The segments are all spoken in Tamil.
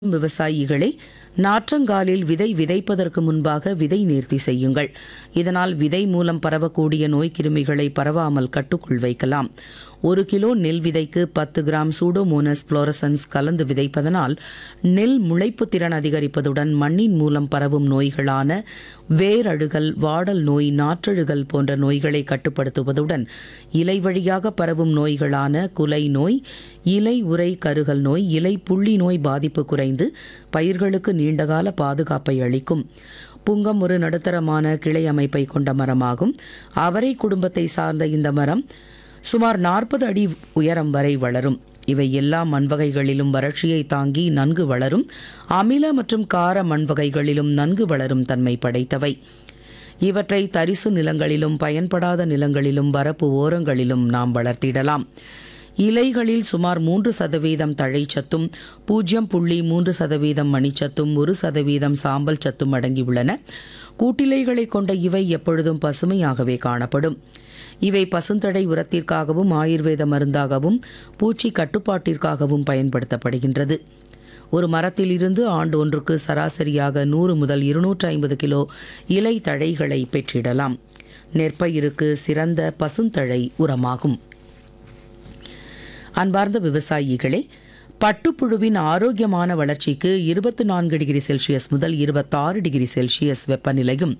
விவசாயிகளே நாற்றங்காலில் விதை விதைப்பதற்கு முன்பாக விதை நேர்த்தி செய்யுங்கள் இதனால் விதை மூலம் பரவக்கூடிய நோய்க்கிருமிகளை பரவாமல் கட்டுக்குள் வைக்கலாம் ஒரு கிலோ நெல் விதைக்கு பத்து கிராம் சூடோமோனஸ் புளோரசன்ஸ் கலந்து விதைப்பதனால் நெல் முளைப்பு திறன் அதிகரிப்பதுடன் மண்ணின் மூலம் பரவும் நோய்களான வேரழுகல் வாடல் நோய் நாற்றழுகல் போன்ற நோய்களை கட்டுப்படுத்துவதுடன் இலை வழியாக பரவும் நோய்களான குலை நோய் இலை உறை கருகல் நோய் இலை புள்ளி நோய் பாதிப்பு குறைந்து பயிர்களுக்கு நீண்டகால பாதுகாப்பை அளிக்கும் புங்கம் ஒரு நடுத்தரமான கிளை அமைப்பை கொண்ட மரமாகும் அவரை குடும்பத்தை சார்ந்த இந்த மரம் சுமார் நாற்பது அடி உயரம் வரை வளரும் இவை எல்லா மண்வகைகளிலும் வறட்சியை தாங்கி நன்கு வளரும் அமில மற்றும் கார மண்வகைகளிலும் நன்கு வளரும் தன்மை படைத்தவை இவற்றை தரிசு நிலங்களிலும் பயன்படாத நிலங்களிலும் வரப்பு ஓரங்களிலும் நாம் வளர்த்திடலாம் இலைகளில் சுமார் மூன்று சதவீதம் தழைச்சத்தும் பூஜ்ஜியம் புள்ளி மூன்று சதவீதம் மணிச்சத்தும் ஒரு சதவீதம் சாம்பல் சத்தும் அடங்கியுள்ளன கூட்டிலைகளை கொண்ட இவை எப்பொழுதும் பசுமையாகவே காணப்படும் இவை பசுந்தடை உரத்திற்காகவும் ஆயுர்வேத மருந்தாகவும் பூச்சி கட்டுப்பாட்டிற்காகவும் பயன்படுத்தப்படுகின்றது ஒரு மரத்தில் இருந்து ஆண்டு ஒன்றுக்கு சராசரியாக நூறு முதல் இருநூற்று ஐம்பது கிலோ இலை தழைகளை பெற்றிடலாம் நெற்பயிருக்கு சிறந்த பசுந்தழை உரமாகும் அன்பார்ந்த விவசாயிகளே பட்டுப்புழுவின் ஆரோக்கியமான வளர்ச்சிக்கு இருபத்தி நான்கு டிகிரி செல்சியஸ் முதல் இருபத்தாறு டிகிரி செல்சியஸ் வெப்பநிலையும்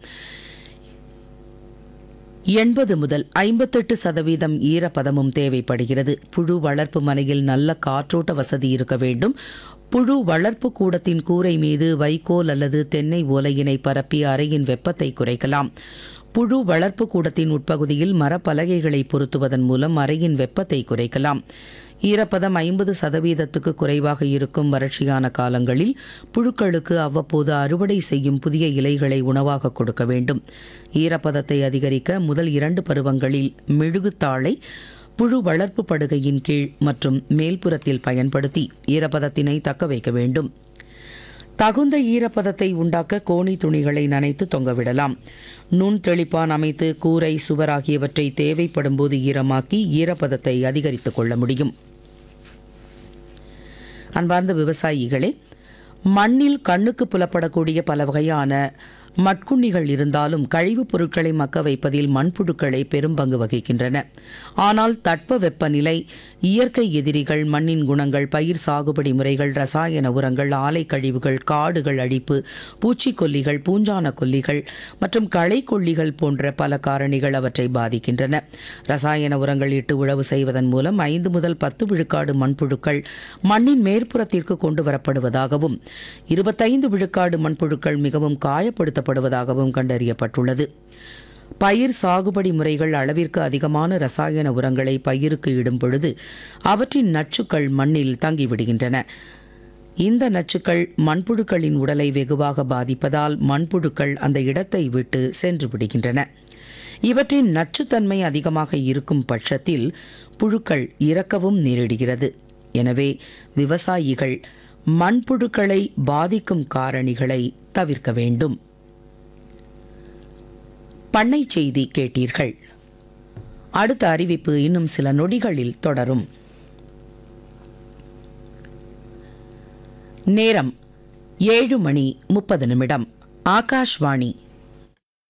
எண்பது முதல் ஐம்பத்தெட்டு சதவீதம் ஈரப்பதமும் தேவைப்படுகிறது புழு வளர்ப்பு மனையில் நல்ல காற்றோட்ட வசதி இருக்க வேண்டும் புழு வளர்ப்பு கூடத்தின் கூரை மீது வைக்கோல் அல்லது தென்னை ஓலையினை பரப்பி அறையின் வெப்பத்தை குறைக்கலாம் புழு வளர்ப்பு கூடத்தின் உட்பகுதியில் மரப்பலகைகளை பொருத்துவதன் மூலம் அறையின் வெப்பத்தை குறைக்கலாம் ஈரப்பதம் ஐம்பது சதவீதத்துக்கு குறைவாக இருக்கும் வறட்சியான காலங்களில் புழுக்களுக்கு அவ்வப்போது அறுவடை செய்யும் புதிய இலைகளை உணவாக கொடுக்க வேண்டும் ஈரப்பதத்தை அதிகரிக்க முதல் இரண்டு பருவங்களில் மெழுகுத்தாளை புழு வளர்ப்பு படுகையின் கீழ் மற்றும் மேல்புறத்தில் பயன்படுத்தி ஈரப்பதத்தினை தக்க வைக்க வேண்டும் தகுந்த ஈரப்பதத்தை உண்டாக்க கோணி துணிகளை நனைத்து தொங்கவிடலாம் நுண் தெளிப்பான் அமைத்து கூரை சுவர் ஆகியவற்றை தேவைப்படும் போது ஈரமாக்கி ஈரப்பதத்தை அதிகரித்துக் கொள்ள முடியும் அன்பார்ந்த விவசாயிகளே மண்ணில் கண்ணுக்கு புலப்படக்கூடிய பல வகையான மட்குண்ணிகள் இருந்தாலும் கழிவுப் பொருட்களை மக்க வைப்பதில் மண்புழுக்களை பெரும் பங்கு வகிக்கின்றன ஆனால் தட்ப வெப்பநிலை இயற்கை எதிரிகள் மண்ணின் குணங்கள் பயிர் சாகுபடி முறைகள் ரசாயன உரங்கள் ஆலை கழிவுகள் காடுகள் அழிப்பு பூச்சிக்கொல்லிகள் பூஞ்சான கொல்லிகள் மற்றும் களைக்கொல்லிகள் போன்ற பல காரணிகள் அவற்றை பாதிக்கின்றன ரசாயன உரங்கள் இட்டு உழவு செய்வதன் மூலம் ஐந்து முதல் பத்து விழுக்காடு மண்புழுக்கள் மண்ணின் மேற்புறத்திற்கு கொண்டு வரப்படுவதாகவும் இருபத்தைந்து விழுக்காடு மண்புழுக்கள் மிகவும் காயப்படுத்தப்படுவதாகவும் கண்டறியப்பட்டுள்ளது பயிர் சாகுபடி முறைகள் அளவிற்கு அதிகமான ரசாயன உரங்களை பயிருக்கு இடும் பொழுது அவற்றின் நச்சுக்கள் மண்ணில் தங்கிவிடுகின்றன இந்த நச்சுக்கள் மண்புழுக்களின் உடலை வெகுவாக பாதிப்பதால் மண்புழுக்கள் அந்த இடத்தை விட்டு சென்று விடுகின்றன இவற்றின் நச்சுத்தன்மை அதிகமாக இருக்கும் பட்சத்தில் புழுக்கள் இறக்கவும் நேரிடுகிறது எனவே விவசாயிகள் மண்புழுக்களை பாதிக்கும் காரணிகளை தவிர்க்க வேண்டும் பண்ணை செய்தி கேட்டீர்கள் அடுத்த அறிவிப்பு இன்னும் சில நொடிகளில் தொடரும் நேரம் ஏழு மணி முப்பது நிமிடம் ஆகாஷ்வாணி